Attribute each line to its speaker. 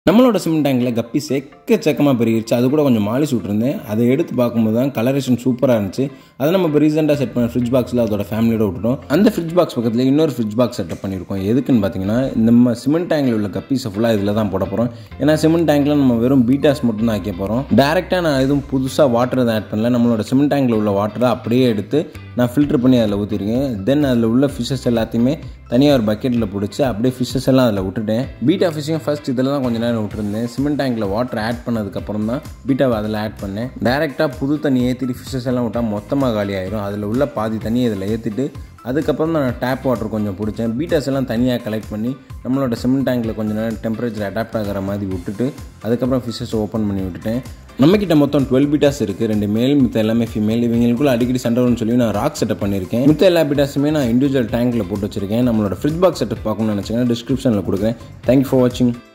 Speaker 1: நம்மளோட சிமெண்ட் டேங்கில் கப்பீஸ் எக்கச்சக்கமாக பெருகிருச்சு அது கூட கொஞ்சம் மாலிஷ் விட்டுருந்தேன் அதை எடுத்து பார்க்கும்போது தான் கலரேஷன் சூப்பராக இருந்துச்சு அதை நம்ம இப்போ ரீசெண்டாக செட் பண்ண ஃப்ரிட்ஜ் பாக்ஸில் அதோட ஃபேமிலியோட விட்டுட்டோம் அந்த ஃப்ரிட்ஜ் பாக்ஸ் பக்கத்தில் இன்னொரு ஃப்ரிட்ஜ் பாக்ஸ் செட்டப் பண்ணியிருக்கோம் எதுக்குன்னு பார்த்தீங்கன்னா நம்ம சிமெண்ட் டேங்கில் உள்ள கப்பீஸை ஃபுல்லாக இதில் தான் போட போகிறோம் ஏன்னா சிமெண்ட் டேங்கில் நம்ம வெறும் பீட்டாஸ் மட்டும் தான் ஆக்க போகிறோம் டேரெக்டாக நான் எதுவும் புதுசாக வாட்டர் எதுவும் ஆட் பண்ணல நம்மளோட சிமெண்ட் டேங்கில் உள்ள வாட்டரை அப்படியே எடுத்து நான் ஃபில்டர் பண்ணி அதில் ஊற்றிருக்கேன் தென் அதில் உள்ள ஃபிஷ்ஷஸ் எல்லாத்தையுமே தனியாக ஒரு பக்கெட்டில் பிடிச்சி அப்படியே ஃபிஷ்ஷஸ் எல்லாம் அதில் விட்டுட்டேன் பீட்டா ஃபிஷ்ஷையும் ஃபஸ்ட் இதில் தான் கொஞ்ச நேரம் விட்டுருந்தேன் சிமெண்ட் டேங்கில் வாட்டர் ஆட் பண்ணதுக்கப்புறம் தான் பீட்டாவை அதில் ஆட் பண்ணேன் டேரெக்டாக புது தண்ணி ஏற்றிட்டு ஃபிஷ்ஷஸ் எல்லாம் விட்டால் மொத்தமாக காலி ஆயிரும் அதில் உள்ள பாதி தண்ணியை இதில் ஏற்றிட்டு அதுக்கப்புறம் தான் நான் டேப் வாட்டர் கொஞ்சம் பிடிச்சேன் பீட்டாஸ் எல்லாம் தனியாக கலெக்ட் பண்ணி நம்மளோட சிமெண்ட் டேங்கில் கொஞ்சம் நேரம் டெம்பரேச்சர் அடாப்ட் ஆகிற மாதிரி விட்டுட்டு அதுக்கப்புறம் ஃபிஷ்ஷஸ் ஓப்பன் பண்ணி விட்டுட்டேன் நம்மக்கிட்ட மொத்தம் டுவெல் பீட்டாஸ் இருக்குது ரெண்டு மேல் மித்த எல்லாமே ஃபீமேல் இவங்களுக்குள்ள அடிக்கடி சண்டை வரும்னு சொல்லி நான் ராக் செட்டப் பண்ணியிருக்கேன் மித்த எல்லா பீட்டாஸுமே நான் இண்டிவிஜுவல் டேங்கில் போட்டு வச்சிருக்கேன் நம்மளோட ஃப்ரிட்ஜ் பாக்ஸ் செட்டப் பார்க்கணும்னு நினச்சிங்கன்னா டிஸ்கிரிப்ஷனில் கொடுக்குறேன் தேங்க்யூ ஃபார் வாட்சிங்